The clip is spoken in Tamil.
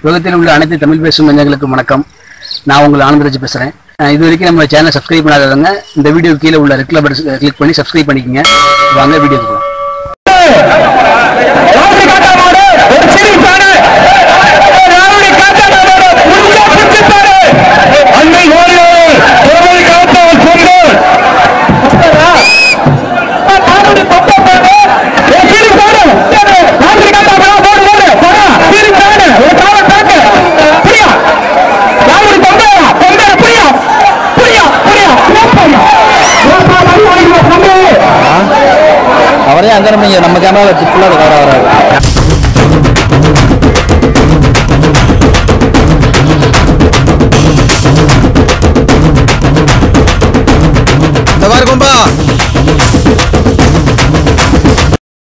உலகத்தில் உள்ள அனைத்து தமிழ் பேசும் நெஞ்சங்களுக்கு வணக்கம் நான் உங்கள் ஆனந்தராஜ் பேசுகிறேன் இது வரைக்கும் நம்ம சேனலை சப்ஸ்கிரைப் பண்ணாதவங்க இந்த வீடியோ கீழே உள்ள ரெட் கலர் கிளிக் பண்ணி சப்ஸ்கிரைப் பண்ணிக்கங்க வாங்க வீடியோ போகலாம் ராவடி காட்டாமோடு ஒரு சிரிப்பான ராவடி காட்டாமோடு முடிஞ்சா பிடிச்சிட்டாரு அன்னை ஓடியோ பொறுமை காத்தவர் கொண்டு ராவடி தொட்ட பாரு ஏ சிரி பாரு ராவடி காட்டாமோடு போடு போடு போடா சிரி பாரு ஒரு காவல் தாக்கு புரியா ராவடி தொண்டையா தொண்டை புரியா புரியா புரியா புரியா புரியா அவரே அங்கே நம்ம நம்ம கேமரா வச்சு ஃபுல்லாக கவர் ஆகிறாரு இந்த மாதிரி கும்பா